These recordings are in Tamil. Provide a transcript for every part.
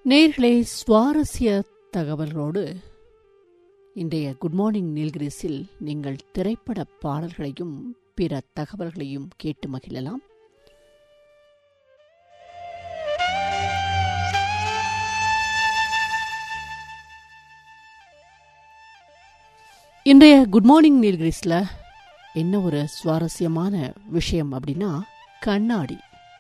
நேர்களே சுவாரஸ்ய தகவல்களோடு இன்றைய குட் மார்னிங் நீல்கிரிஸில் நீங்கள் திரைப்பட பாடல்களையும் பிற தகவல்களையும் கேட்டு மகிழலாம் இன்றைய குட் மார்னிங் நீல்கிரிஸில் என்ன ஒரு சுவாரஸ்யமான விஷயம் அப்படின்னா கண்ணாடி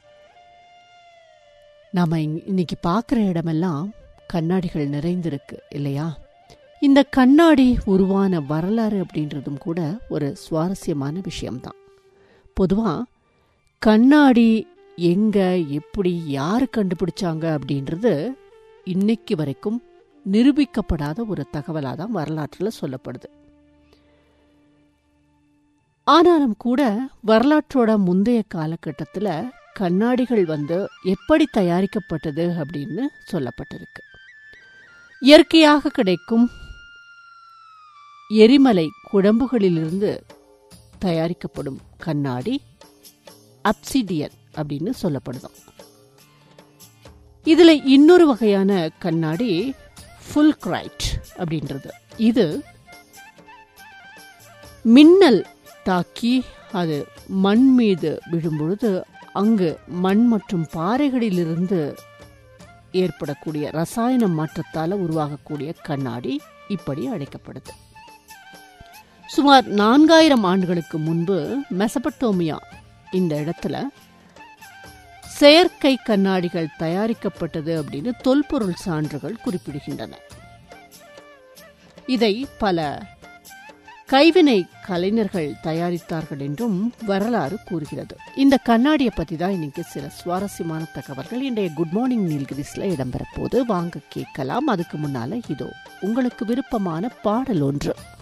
நாம் இன்னைக்கு பார்க்குற இடமெல்லாம் கண்ணாடிகள் நிறைந்திருக்கு இல்லையா இந்த கண்ணாடி உருவான வரலாறு அப்படின்றதும் கூட ஒரு சுவாரஸ்யமான விஷயம்தான் பொதுவாக கண்ணாடி எங்கே எப்படி யார் கண்டுபிடிச்சாங்க அப்படின்றது இன்னைக்கு வரைக்கும் நிரூபிக்கப்படாத ஒரு தகவலாக தான் வரலாற்றில் சொல்லப்படுது ஆனாலும் கூட வரலாற்றோட முந்தைய காலகட்டத்தில் கண்ணாடிகள் வந்து எப்படி தயாரிக்கப்பட்டது அப்படின்னு சொல்லப்பட்டிருக்கு இயற்கையாக கிடைக்கும் எரிமலை குழம்புகளிலிருந்து தயாரிக்கப்படும் கண்ணாடி அப்சிடியன் அப்படின்னு சொல்லப்படுதாம் இதுல இன்னொரு வகையான கண்ணாடி ஃபுல் கிரைட் அப்படின்றது இது மின்னல் தாக்கி அது மண் மீது விழும்பொழுது அங்கு மண் மற்றும் பாறைகளிலிருந்து ஏற்படக்கூடிய ரசாயன மாற்றத்தால் உருவாகக்கூடிய கண்ணாடி இப்படி அழைக்கப்படுது சுமார் நான்காயிரம் ஆண்டுகளுக்கு முன்பு மெசபட்டோமியா இந்த இடத்துல செயற்கை கண்ணாடிகள் தயாரிக்கப்பட்டது அப்படின்னு தொல்பொருள் சான்றுகள் குறிப்பிடுகின்றன இதை பல கைவினை கலைஞர்கள் தயாரித்தார்கள் என்றும் வரலாறு கூறுகிறது இந்த கண்ணாடியை பற்றி தான் இன்னைக்கு சில சுவாரஸ்யமான தகவல்கள் இன்றைய குட் மார்னிங் நீல்கிரிஸ்ல இடம்பெற போது வாங்க கேட்கலாம் அதுக்கு முன்னால இதோ உங்களுக்கு விருப்பமான பாடல் ஒன்று